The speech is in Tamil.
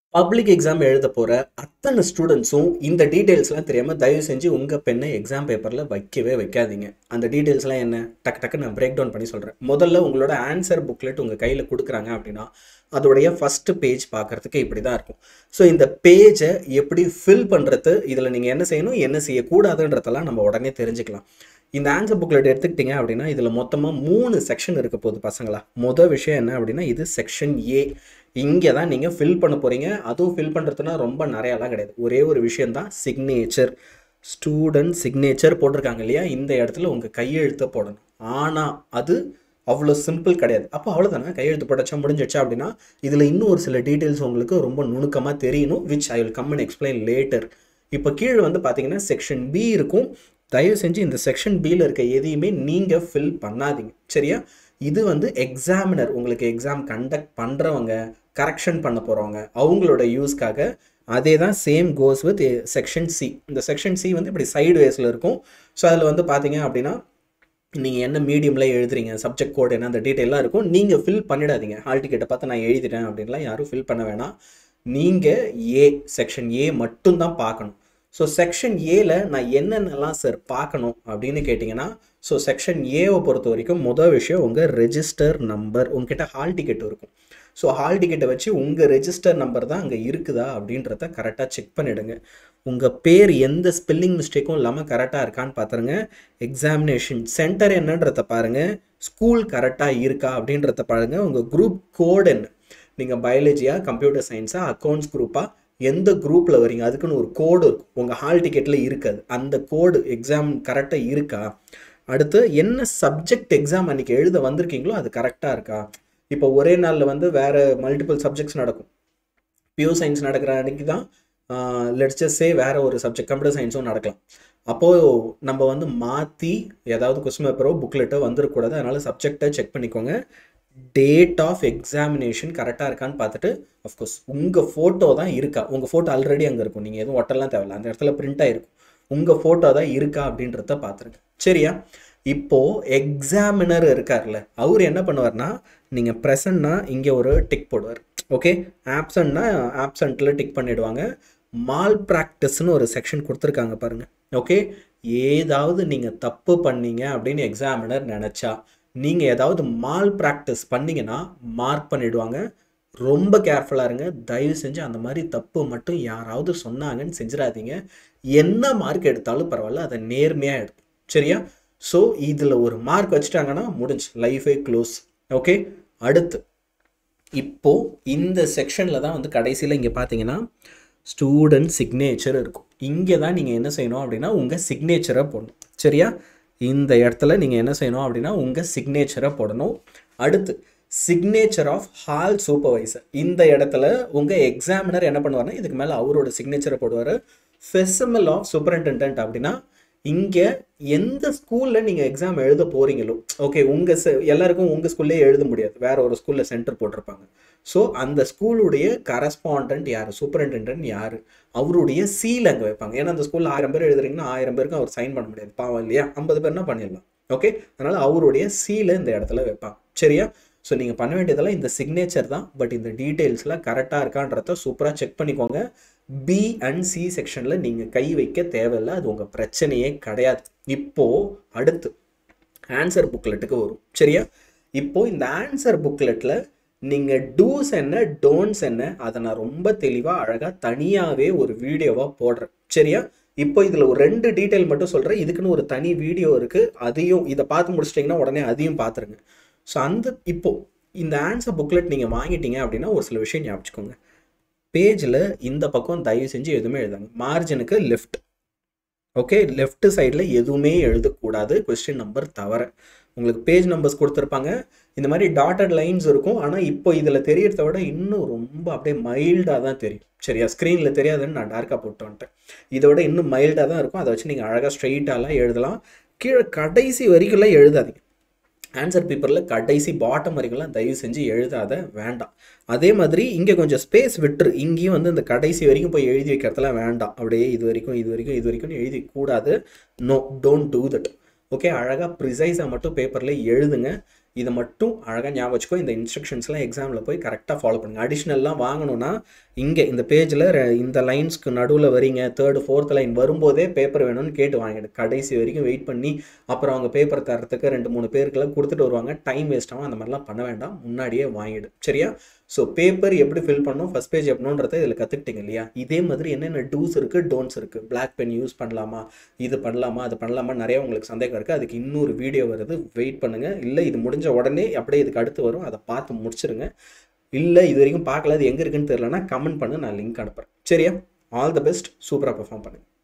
பப்ளிக் எக்ஸாம் எழுத போகிற அத்தனை ஸ்டூடெண்ட்ஸும் இந்த டீட்டெயில்ஸ்லாம் தெரியாமல் தயவு செஞ்சு உங்கள் பெண்ணை எக்ஸாம் பேப்பரில் வைக்கவே வைக்காதீங்க அந்த டீட்டெயில்ஸ்லாம் என்ன டக்கு டக்கு நான் பிரேக் டவுன் பண்ணி சொல்கிறேன் முதல்ல உங்களோட ஆன்சர் புக்லெட் உங்கள் கையில் கொடுக்குறாங்க அப்படின்னா அதோடைய ஃபஸ்ட்டு பேஜ் பார்க்குறதுக்கு இப்படி தான் இருக்கும் ஸோ இந்த பேஜை எப்படி ஃபில் பண்ணுறது இதில் நீங்கள் என்ன செய்யணும் என்ன செய்யக்கூடாதுன்றதெல்லாம் நம்ம உடனே தெரிஞ்சுக்கலாம் இந்த ஆன்சர் புக்லெட் எடுத்துக்கிட்டீங்க அப்படின்னா இதில் மொத்தமாக மூணு செக்ஷன் இருக்க போகுது பசங்களா மொதல் விஷயம் என்ன அப்படின்னா இது செக்ஷன் ஏ இங்கே தான் நீங்கள் ஃபில் பண்ண போகிறீங்க அதுவும் ஃபில் பண்ணுறதுனா ரொம்ப நிறையாலாம் கிடையாது ஒரே ஒரு விஷயந்தான் சிக்னேச்சர் ஸ்டூடெண்ட் சிக்னேச்சர் போட்டிருக்காங்க இல்லையா இந்த இடத்துல உங்கள் கையெழுத்தை போடணும் ஆனால் அது அவ்வளோ சிம்பிள் கிடையாது அப்போ அவ்வளோதானே கையெழுத்து போட்டச்சா முடிஞ்சிடுச்சா அப்படின்னா இதில் இன்னும் ஒரு சில டீட்டெயில்ஸ் உங்களுக்கு ரொம்ப நுணுக்கமாக தெரியணும் which I will come and explain later இப்போ கீழே வந்து பார்த்தீங்கன்னா செக்ஷன் பி இருக்கும் தயவு செஞ்சு இந்த செக்ஷன் பியில் இருக்க எதையுமே நீங்கள் ஃபில் பண்ணாதீங்க சரியா இது வந்து எக்ஸாமினர் உங்களுக்கு எக்ஸாம் கண்டக்ட் பண்ணுறவங்க கரெக்ஷன் பண்ண போகிறவங்க அவங்களோட யூஸ்க்காக அதே தான் same goes with section C இந்த செக்ஷன் சி வந்து இப்படி சைடு வேஸில் இருக்கும் ஸோ அதில் வந்து பார்த்தீங்க அப்படின்னா நீங்கள் என்ன மீடியமில் எழுதுறீங்க சப்ஜெக்ட் கோட் என்ன அந்த டீட்டெயிலாம் இருக்கும் நீங்கள் ஃபில் பண்ணிடாதீங்க ஹால் டிக்கெட்டை பார்த்து நான் எழுதிட்டேன் அப்படின்லாம் யாரும் ஃபில் பண்ண வேணாம் நீங்கள் ஏ செக்ஷன் ஏ மட்டும்தான் பார்க்கணும் ஸோ செக்ஷன் ஏல நான் என்னென்னலாம் சார் பார்க்கணும் அப்படின்னு கேட்டிங்கன்னா ஸோ செக்ஷன் ஏவை பொறுத்த வரைக்கும் முதல் விஷயம் உங்கள் ரெஜிஸ்டர் நம்பர் உங்ககிட்ட ஹால் டிக்கெட் இருக்கும் ஸோ ஹால் டிக்கெட்டை வச்சு உங்கள் ரெஜிஸ்டர் நம்பர் தான் அங்கே இருக்குதா அப்படின்றத கரெக்டாக செக் பண்ணிவிடுங்க உங்கள் பேர் எந்த ஸ்பெல்லிங் மிஸ்டேக்கும் இல்லாமல் கரெக்டாக இருக்கான்னு பார்த்துருங்க எக்ஸாமினேஷன் சென்டர் என்னன்றத பாருங்கள் ஸ்கூல் கரெக்டாக இருக்கா அப்படின்றத பாருங்கள் உங்கள் குரூப் கோட் என்ன நீங்கள் பயாலஜியா கம்ப்யூட்டர் சயின்ஸா அக்கௌண்ட்ஸ் குரூப்பாக எந்த குரூப்பில் வரீங்க அதுக்குன்னு ஒரு கோடு இருக்கும் உங்கள் ஹால் டிக்கெட்டில் இருக்காது அந்த கோடு எக்ஸாம் கரெக்டாக இருக்கா அடுத்து என்ன சப்ஜெக்ட் எக்ஸாம் அன்றைக்கி எழுத வந்திருக்கீங்களோ அது கரெக்டாக இருக்கா இப்போ ஒரே நாளில் வந்து வேறு மல்டிபிள் சப்ஜெக்ட்ஸ் நடக்கும் பியூர் சயின்ஸ் நடக்கிற அன்றைக்கி தான் லெட்ஸ் ஜஸ்ட் சே வேறு ஒரு சப்ஜெக்ட் கம்ப்யூட்டர் சயின்ஸும் நடக்கலாம் அப்போது நம்ம வந்து மாற்றி ஏதாவது கொஸ்டின் பேப்பரோ புக்லெட்டோ வந்துடக்கூடாது அதனால் சப்ஜெக்டை செக் பண்ணிக்கோங்க டேட் ஆஃப் எக்ஸாமினேஷன் கரெக்டாக இருக்கான்னு பார்த்துட்டு அஃப்கோர்ஸ் உங்கள் ஃபோட்டோ தான் இருக்கா உங்கள் ஃபோட்டோ ஆல்ரெடி அங்கே இருக்கும் நீங்கள் எதுவும் ஒட்டெல்லாம் தேவையில்ல அந்த இடத்துல பிரிண்ட் ஆகிருக்கும் உங்கள் ஃபோட்டோ தான் இருக்கா அப்படின்றத பார்த்துருங்க சரியா இப்போது எக்ஸாமினர் இருக்கார்ல அவர் என்ன பண்ணுவார்னா நீங்கள் ப்ரெசன்ட்னா இங்கே ஒரு டிக் போடுவார் ஓகே ஆப்சண்ட்னா ஆப்சண்ட்டில் டிக் பண்ணிவிடுவாங்க மால் ப்ராக்டிஸ்னு ஒரு செக்ஷன் கொடுத்துருக்காங்க பாருங்கள் ஓகே ஏதாவது நீங்கள் தப்பு பண்ணீங்க அப்படின்னு எக்ஸாமினர் நினச்சா நீங்கள் ஏதாவது மால் ப்ராக்டிஸ் பண்ணிங்கன்னா மார்க் பண்ணிவிடுவாங்க ரொம்ப கேர்ஃபுல்லாக இருங்க தயவு செஞ்சு அந்த மாதிரி தப்பு மட்டும் யாராவது சொன்னாங்கன்னு செஞ்சிடாதீங்க என்ன மார்க் எடுத்தாலும் பரவாயில்ல அதை நேர்மையாக எடுக்கும் சரியா ஸோ இதில் ஒரு மார்க் வச்சுட்டாங்கன்னா முடிஞ்சு லைஃபே க்ளோஸ் ஓகே அடுத்து இப்போது இந்த செக்ஷனில் தான் வந்து கடைசியில் இங்கே பார்த்தீங்கன்னா ஸ்டூடெண்ட் சிக்னேச்சர் இருக்கும் இங்கே தான் நீங்கள் என்ன செய்யணும் அப்படின்னா உங்கள் சிக்னேச்சரை போடணும் சரியா இந்த இடத்துல நீங்கள் என்ன செய்யணும் அப்படின்னா உங்கள் சிக்னேச்சரை போடணும் அடுத்து சிக்னேச்சர் ஆஃப் ஹால் சூப்பர்வைசர் இந்த இடத்துல உங்கள் எக்ஸாமினர் என்ன பண்ணுவார்னா இதுக்கு மேலே அவரோட சிக்னேச்சரை போடுவார் ஃபெசமல் ஆஃப் சூப்பரிண்டென்டென்ட் அப்படின்னா இங்கே எந்த ஸ்கூலில் நீங்கள் எக்ஸாம் எழுத போகிறீங்களோ ஓகே உங்கள் எல்லாருக்கும் உங்கள் ஸ்கூல்லே எழுத முடியாது வேற ஒரு ஸ்கூலில் சென்டர் போட்டிருப்பாங்க ஸோ அந்த ஸ்கூலுடைய கரஸ்பாண்டன்ட் யார் சூப்பரிண்டென்டென்ட் யார் அவருடைய சீல் அங்கே வைப்பாங்க ஏன்னா அந்த ஸ்கூலில் ஆயிரம் பேர் எழுதுறீங்கன்னா ஆயிரம் பேருக்கு அவர் சைன் பண்ண முடியாது பாவம் இல்லையா ஐம்பது பேர்னா பண்ணிடலாம் ஓகே அதனால் அவருடைய சீலை இந்த இடத்துல வைப்பாங்க சரியா ஸோ நீங்கள் பண்ண வேண்டியதெல்லாம் இந்த சிக்னேச்சர் தான் பட் இந்த டீட்டெயில்ஸ்லாம் கரெக்டாக இருக்கான்றத சூப்பராக செக் பண்ணிக்கோங்க பி அண்ட் சி செக்ஷனில் நீங்கள் கை வைக்க தேவையில்லை அது உங்கள் பிரச்சனையே கிடையாது இப்போது அடுத்து ஆன்சர் புக்லெட்டுக்கு வரும் சரியா இப்போது இந்த ஆன்சர் புக்லெட்டில் நீங்கள் டூஸ் என்ன டோன்ட்ஸ் என்ன அதை நான் ரொம்ப தெளிவாக அழகாக தனியாகவே ஒரு வீடியோவாக போடுறேன் சரியா இப்போ இதில் ஒரு ரெண்டு டீட்டெயில் மட்டும் சொல்கிறேன் இதுக்குன்னு ஒரு தனி வீடியோ இருக்குது அதையும் இதை பார்த்து முடிச்சிட்டிங்கன்னா உடனே அதையும் பார்த்துருங்க ஸோ அந்த இப்போது இந்த ஆன்சர் புக்லெட் நீங்கள் வாங்கிட்டீங்க அப்படின்னா ஒரு சில விஷயம் ஞாபகிச்சுக்கோங்க பேஜில் இந்த பக்கம் தயவு செஞ்சு எதுவுமே எழுதாங்க மார்ஜினுக்கு லெஃப்ட் ஓகே லெஃப்ட் சைடில் எதுவுமே எழுதக்கூடாது கொஸ்டின் நம்பர் தவிர உங்களுக்கு பேஜ் நம்பர்ஸ் கொடுத்துருப்பாங்க இந்த மாதிரி டாட்டட் லைன்ஸ் இருக்கும் ஆனால் இப்போ இதில் தெரியறத விட இன்னும் ரொம்ப அப்படியே மைல்டாக தான் தெரியும் சரியா ஸ்க்ரீனில் தெரியாதுன்னு நான் டார்க்காக போட்டு வந்துட்டேன் இதை விட இன்னும் மைல்டாக தான் இருக்கும் அதை வச்சு நீங்கள் அழகாக ஸ்ட்ரெயிட்டாலாம் எழுதலாம் கீழே கடைசி வரிகள்லாம் எழுதாதீங்க ஆன்சர் பேப்பரில் கடைசி பாட்டம் வரைக்கும்லாம் தயவு செஞ்சு எழுதாத வேண்டாம் அதே மாதிரி இங்கே கொஞ்சம் ஸ்பேஸ் விட்டுரு இங்கேயும் வந்து இந்த கடைசி வரைக்கும் போய் எழுதி வைக்கிறதுலாம் வேண்டாம் அப்படியே இது வரைக்கும் இது வரைக்கும் இது வரைக்கும் எழுதி கூடாது no don't do that okay அழகாக ப்ரிசைஸாக மட்டும் பேப்பரில் எழுதுங்க இதை மட்டும் அழகாக ஞாபகம் வச்சுக்கோ இந்த இன்ஸ்ட்ரக்ஷன்ஸ்லாம் எக்ஸாமில் போய் கரெக்டாக ஃபாலோ பண்ணுங்க அடிஷ்னல்லாம் வாங்கணும்னா இங்கே இந்த பேஜில் இந்த லைன்ஸ்க்கு நடுவில் வரீங்க தேர்டு ஃபோர்த் லைன் வரும்போதே பேப்பர் வேணும்னு கேட்டு வாங்கிடு கடைசி வரைக்கும் வெயிட் பண்ணி அப்புறம் அவங்க பேப்பர் தரத்துக்கு ரெண்டு மூணு பேருக்கெல்லாம் கொடுத்துட்டு வருவாங்க டைம் வேஸ்ட் ஆகும் அந்த மாதிரிலாம் பண்ண வேண்டாம் முன்னாடியே வாங்கிடு சரியா ஸோ பேப்பர் எப்படி ஃபில் பண்ணணும் ஃபஸ்ட் பேஜ் எப்படின்றத இதில் கற்றுக்கிட்டீங்க இல்லையா இதே மாதிரி என்னென்ன டூஸ் இருக்குது டோன்ட்ஸ் இருக்குது பிளாக் பென் யூஸ் பண்ணலாமா இது பண்ணலாமா அது பண்ணலாமா நிறைய உங்களுக்கு சந்தேகம் இருக்குது அதுக்கு இன்னொரு வீடியோ வருது வெயிட் பண்ணுங்கள் இல்லை இது முடிஞ்ச உடனே அப்படியே இதுக்கு அடுத்து வரும் அதை பார்த்து முடிச்சிருங்க இல்லை இது வரைக்கும் பார்க்கல அது எங்கே இருக்குன்னு தெரியலனா கமெண்ட் பண்ணு நான் லிங்க் அனுப்புகிறேன் சரியா ஆல் த பெஸ்ட் சூப்பராக பெர்ஃபார்ம் பண்ணுங்க